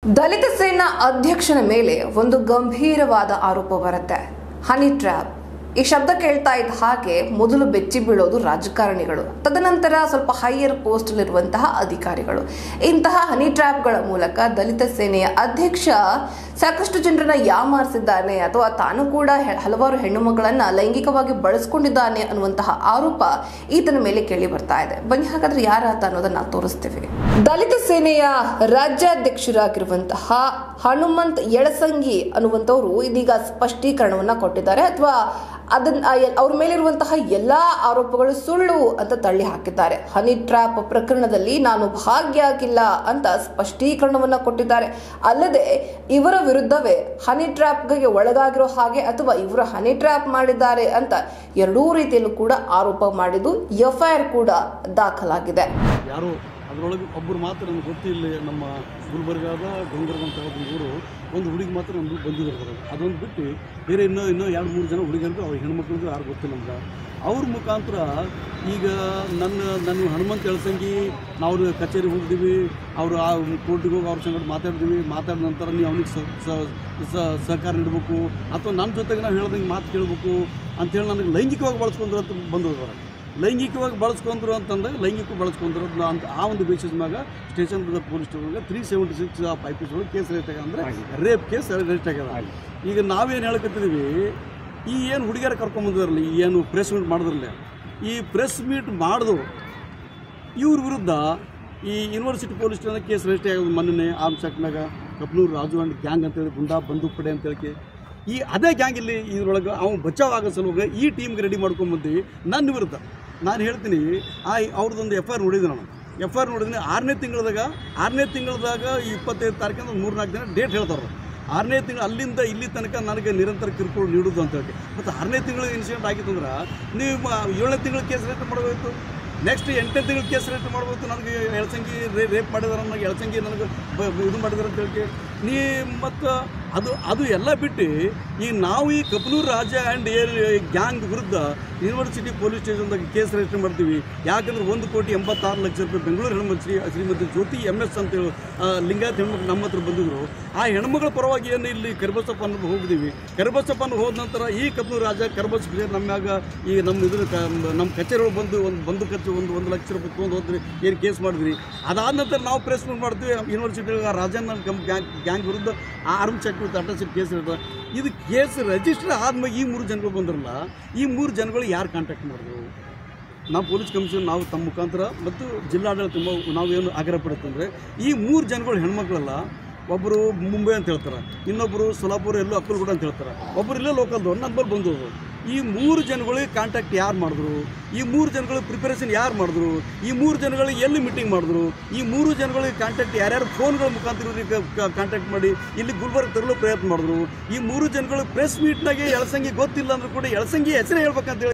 ದಲಿತ ಸೇನಾ ಅಧ್ಯಕ್ಷನ ಮೇಲೆ ಒಂದು ಗಂಭೀರವಾದ ಆರೋಪ ಬರುತ್ತೆ ಹನಿ ಟ್ರ್ಯಾಪ್ ಈ ಶಬ್ದ ಕೇಳ್ತಾ ಇದ್ದ ಹಾಗೆ ಮೊದಲು ಬೆಚ್ಚಿ ಬೀಳೋದು ರಾಜಕಾರಣಿಗಳು ತದನಂತರ ಸ್ವಲ್ಪ ಹೈಯರ್ ಪೋಸ್ಟಲ್ಲಿರುವಂತಹ ಅಧಿಕಾರಿಗಳು ಇಂತಹ ಹನಿ ಟ್ರ್ಯಾಪ್ಗಳ ಮೂಲಕ ದಲಿತ ಸೇನೆಯ ಅಧ್ಯಕ್ಷ ಸಾಕಷ್ಟು ಜನರನ್ನ ಯಾಮಾರಿಸಿದ್ದಾನೆ ಅಥವಾ ತಾನು ಕೂಡ ಹೆ- ಹಲವಾರು ಹೆಣ್ಣು ಮಕ್ಕಳನ್ನ ಲೈಂಗಿಕವಾಗಿ ಬಳಸ್ಕೊಂಡಿದ್ದಾನೆ ಅನ್ನುವಂತಹ ಆರೋಪ ಈತನ ಮೇಲೆ ಕೇಳಿ ಬರ್ತಾ ಇದೆ ಬನ್ನಿ ಹಾಗಾದ್ರೆ ಯಾರಾತ ಅನ್ನೋದನ್ನ ತೋರಿಸ್ತೀವಿ ದಲಿತ ಸೇನೆಯ ರಾಜ್ಯಾಧ್ಯಕ್ಷರಾಗಿರುವಂತಹ ಹನುಮಂತ್ ಯಳಸಂಗಿ ಅನ್ನುವಂಥವ್ರು ಇದೀಗ ಸ್ಪಷ್ಟೀಕರಣವನ್ನ ಕೊಟ್ಟಿದ್ದಾರೆ ಅಥವಾ ಅದನ್ನ ಆ ಎಲ್- ಅವ್ರ ಮೇಲಿರುವಂತಹ ಎಲ್ಲಾ ಆರೋಪಗಳು ಸುಳ್ಳು ಅಂತ ತಳ್ಳಿ ಹಾಕಿದ್ದಾರೆ ಹನಿ ಟ್ರ್ಯಾಪ್ ಪ್ರಕರಣದಲ್ಲಿ ನಾನು ಭಾಗಿಯಾಗಿಲ್ಲ ಅಂತ ಸ್ಪಷ್ಟೀಕರಣವನ್ನ ಕೊಟ್ಟಿದ್ದಾರೆ ಅಲ್ಲದೆ ಇವರ ವಿರುದ್ಧವೇ ಹನಿ ಟ್ರ್ಯಾಪ್ಗೆ ಒಳಗಾಗಿರೋ ಹಾಗೆ ಅಥವಾ ಇವರು ಹನಿ ಟ್ರ್ಯಾಪ್ ಮಾಡಿದ್ದಾರೆ ಅಂತ ಎರಡೂ ರೀತಿಯಲ್ಲೂ ಕೂಡ ಆರೋಪ ಮಾಡಿದ್ದು ಎಫ್ಐಆರ್ ಕೂಡ ದಾಖಲಾಗಿದೆ ಯಾರೋ ಅದರೊಳಗೆ ಒಬ್ಬರು ಮಾತ್ರ ನನಗೆ ಗೊತ್ತಿಲ್ಲ ನಮ್ಮ ಗುಲ್ಬರ್ಗಾದ ಡೊಂಗರ್ಗ ಅಂತ ಒಂದು ಊರು ಒಂದು ಹುಡುಗಿ ಮಾತ್ರ ನಮ್ಗೆ ಬಂದಿದ್ದಾರೆ ಅದೊಂದು ಬಿಟ್ಟು ಬೇರೆ ಇನ್ನೂ ಇನ್ನೂ ಎರಡು ಮೂರು ಜನ ಹುಡುಗರಿಗೂ ಅವ್ರ ಹೆಣ್ಮಕ್ಳಿಗೂ ಯಾರು ಗೊತ್ತಿಲ್ಲ ನಮ್ಗೆ ಅವ್ರ ಮುಖಾಂತರ ಈಗ ನನ್ನ ನನ್ನ ಹನುಮಂತ ಎಳಸಂಗಿ ನಾವು ಕಚೇರಿ ಹೋಗಿದ್ದೀವಿ ಅವರು ಆ ಕೋರ್ಟಿಗೆ ಹೋಗಿ ಅವ್ರ ಸಂಗಡ ಮಾತಾಡಿದ್ವಿ ಮಾತಾಡಿದ ನಂತರ ನೀವು ಅವನಿಗೆ ಸಹಕಾರ ನೀಡಬೇಕು ಅಥವಾ ನನ್ನ ಜೊತೆಗೆ ನಾವು ಹೇಳ್ದಂಗೆ ಮಾತು ಕೇಳಬೇಕು ಅಂತೇಳಿ ನನಗೆ ಲೈಂಗಿಕವಾಗಿ ಬಳಸ್ಕೊಂಡ್ರು ಅಂತ ಬಂದವರು ಲೈಂಗಿಕವಾಗಿ ಬಳಸ್ಕೊಂಡ್ರು ಅಂತಂದಾಗ ಲೈಂಗಿಕ ಬಳಸ್ಕೊಂಡ್ರು ಅಂತ ಅಂತ ಆ ಒಂದು ಬೇಸಿಸ್ ಮ್ಯಾಗ ಸ್ಟೇಷನ್ ಪೊಲೀಸ್ ಸ್ಟೇಷನ್ಗೆ three seventy six of I P C ಒಳಗೆ ಕೇಸ್ ರಿಜಿಸ್ಟರ್ ಅಂದರೆ ರೇಪ್ ಕೇಸ್ ರಿಜಿಸ್ಟರ್ ಆಗ್ಯದ ಈಗ ನಾವೇನು ಹೇಳಕತ್ತಿದ್ದೀವಿ ಈ ಏನು ಹುಡುಗಿಯರ ಕರ್ಕೊಂಬಂದಿರಲಿ ಈ ಏನು ಪ್ರೆಸ್ ಮೀಟ್ ಮಾಡಿದ್ರಲ್ಲ ಈ ಪ್ರೆಸ್ ಮೀಟ್ ಮಾಡಿದ್ರು ಇವ್ರ ವಿರುದ್ಧ ಈ university police station case register ಆಗೋದು ಮೊನ್ನೆ ಆರ್ಮ್ಸ್ ಆಕ್ಟ್ನಾಗ ಕಪ್ನೂರು ರಾಜು ಅಂಡ್ ಗ್ಯಾಂಗ್ ಅಂತೇಳಿ ಗುಂಡಾ ಬಂದೂಕ್ ಪಡೆ ಅಂತೇಳಿ ಈ ಅದೇ ಗ್ಯಾಂಗ್ ಇಲ್ಲಿ ಇದ್ರೊಳಗೆ ಅವ್ನು ಬಚಾವ್ ಆಗೋ ಸಲುವಾಗಿ ಈ ಟೀಮ್ಗೆ ರೆಡಿ ಮಾಡ್ಕೊಂಬಂದು ನನ್ನ ವಿರುದ್ಧ ನಾನು ಹೇಳ್ತೀನಿ ಆ ಅವ್ರದ್ದೊಂದು ಎಫ್ ಐ ಆರ್ ನೋಡಿದ್ದೆ ನಾನು ಎಫ್ ಐ ಆರ್ ನೋಡಿದ್ದೀನಿ ಆರನೇ ತಿಂಗಳದಾಗ ಆರನೇ ತಿಂಗಳದಾಗ ಇಪ್ಪತ್ತೈದು ತಾರೀಕಿಂದ ಮೂರು ನಾಲ್ಕು ದಿನ ಡೇಟ್ ಹೇಳ್ತಾರೆ ಆರನೇ ತಿಂಗಳು ಅಲ್ಲಿಂದ ಇಲ್ಲಿ ತನಕ ನನಗೆ ನಿರಂತರ ಕಿರುಕುಳ ನೀಡೋದು ಅಂತ ಹೇಳಿ ಮತ್ತು ಆರನೇ ತಿಂಗಳು ಇನ್ಸಿಡೆಂಟ್ ಆಗಿತ್ತು ಅಂದ್ರೆ ನೀವು ಮ- ಏಳನೇ ತಿಂಗಳು ಕೇಸ್ ರಿಜಿಸ್ಟರ್ ಮಾಡಬೇಕು ನೆಕ್ಸ್ಟ್ ಎಂಟನೇ ತಿಂಗಳು ಕೇಸ್ ರಿಜಿಸ್ಟರ್ ಮಾಡ್ಬೇಕು ನನಗೆ ಎಳಸಂಗಿ ರೇಪ್ ಮಾಡಿದಾರೆ ನನಗೆ ಎಳಸಂಗಿ ನನಗೆ ಬ- ಬ- ಇದು ಮಾಡಿದಾರೆ ಅಂತ ಹೇಳಿ ನೀ ಮತ್ತು ಅದು ಅದು ಎಲ್ಲ ಬಿಟ್ಟು ಈ ನಾವು ಈ ಕಪನೂರು ರಾಜ ಆ್ಯಂಡ್ ಏರ್ ಗ್ಯಾಂಗ್ ವಿರುದ್ಧ ಯೂನಿವರ್ಸಿಟಿ ಪೊಲೀಸ್ ಸ್ಟೇಷನ್ದಾಗ ಕೇಸ್ ರಿಜಿಸ್ಟರ್ ಮಾಡ್ತೀವಿ ಯಾಕಂದ್ರೆ ಒಂದು ಕೋಟಿ ಎಂಬತ್ತಾರು ಲಕ್ಷ ರೂಪಾಯಿ ಬೆಂಗಳೂರು ಹೆಣ್ಮಕ್ಳು ಶ್ರೀ ಶ್ರೀಮತಿ ಜ್ಯೋತಿ ಎಮ್ ಎಸ್ ಅಂತೇಳಿ ಆ, ಲಿಂಗಾಯತ್ ಹೆಣ್ಮಕ್ಳು ನಮ್ಮ ಹತ್ರ ಬಂದಿದ್ರು ಆ ಹೆಣ್ಮಗಳ ಪರವಾಗಿ ಏನು ಇಲ್ಲಿ ಕರಿಬಸಪ್ಪ ಅನ್ನೋದು ಹೋಗಿದ್ದೀವಿ ಕರಿಬಸಪ್ಪ ಅನ್ನೋ ಹೋದ ನಂತರ ಈ ಕಪನೂರು ರಾಜ ಕರಿಬಸಪ್ಪ ಸೇರಿ ನಮ್ಮ ಮ್ಯಾಗ ಈ ನಮ್ಮ ಇದ್ರ ಕ ನಮ್ಮ ಕಚೇರಿ ಒಳಗೆ ಬಂದು ಒಂದು ಬಂದು ಕಚ್ಚಿ ಒಂದು ಒಂದು ಲಕ್ಷ ರೂಪಾಯಿ ತೊಗೊಂಡು ಹೋದ್ರಿ ಏನು ಕೇಸ್ ಮಾಡಿದ್ರಿ ಅದಾದ ನಂತರ ನಾವು ಪ್ರೆಸ್ ಮೀಟ್ ಮಾಡ್ತೀವಿ university Rajan cum gang gang ವಿರುದ್ಧ ಆ ಆರ್ಮ್ ಚೆಕ್ ವಿತ್ ಅಟ್ಯಾಸಿಡ್ ಕೇಸ್ ಇರ್ತದೆ ಇದು ಕೇಸ್ ರಿಜಿಸ್ಟರ್ ಆದ್ಮೇಲೆ ಈ ಮೂರು ಜನಗಳು ಬಂದ್ರಲ್ಲ ಈ ಮೂರು ಜನಗಳು ಯಾರು ಕಾಂಟ್ಯಾಕ್ಟ್ ಮಾಡಿದ್ರು ನಾವು ಪೊಲೀಸ್ ಕಮಿಷನ್ ನಾವು ತಮ್ಮ ಮುಖಾಂತರ ಮತ್ತು ಜಿಲ್ಲಾಡಳಿತ ತುಂಬ ನಾವೇನು ಆಗ್ರಹ ಪಡುತ್ತಂದರೆ ಈ ಮೂರು ಜನಗಳು ಹೆಣ್ಮಕ್ಳಲ್ಲ ಒಬ್ಬರು ಮುಂಬೈ ಅಂತ ಹೇಳ್ತಾರೆ ಇನ್ನೊಬ್ಬರು ಸೊಲಾಪುರ ಎಲ್ಲೋ ಅಕ್ಕಲ್ಗೂಡ ಅಂತ ಹೇಳ್ತಾರೆ ಒಬ್ಬರು ಇಲ್ಲೇ ಲೋಕಲ್ದವ್ರು ನನ್ನ ಬಳಿ ಬಂದವರು ಈ ಮೂರು ಜನಗಳಿಗೆ ಕಾಂಟ್ಯಾಕ್ಟ್ ಯಾರು ಮಾಡಿದ್ರು ಈ ಮೂರು ಜನಗಳು ಪ್ರಿಪರೇಷನ್ ಯಾರು ಮಾಡಿದ್ರು ಈ ಮೂರು ಜನಗಳು ಎಲ್ಲಿ ಮೀಟಿಂಗ್ ಮಾಡಿದ್ರು ಈ ಮೂರು ಜನಗಳಿಗೆ ಕಾಂಟ್ಯಾಕ್ಟ್ ಯಾರ್ಯಾರು ಫೋನ್ಗಳ ಮುಖಾಂತರ ಕಾಂಟ್ಯಾಕ್ಟ್ ಮಾಡಿ ಇಲ್ಲಿ ಗುಲ್ಬರ್ಗ ತರಲು ಪ್ರಯತ್ನ ಮಾಡಿದ್ರು ಈ ಮೂರು ಜನಗಳು ಪ್ರೆಸ್ ಮೀಟ್ನಾಗೆ ಎಳಸಂಗಿ ಗೊತ್ತಿಲ್ಲ ಅಂದ್ರೂ ಕೂಡ ಎಳಸಂಗಿ ಹೆಸರೇ ಹೇಳ್ಬೇಕಂತ ಹೇಳಿ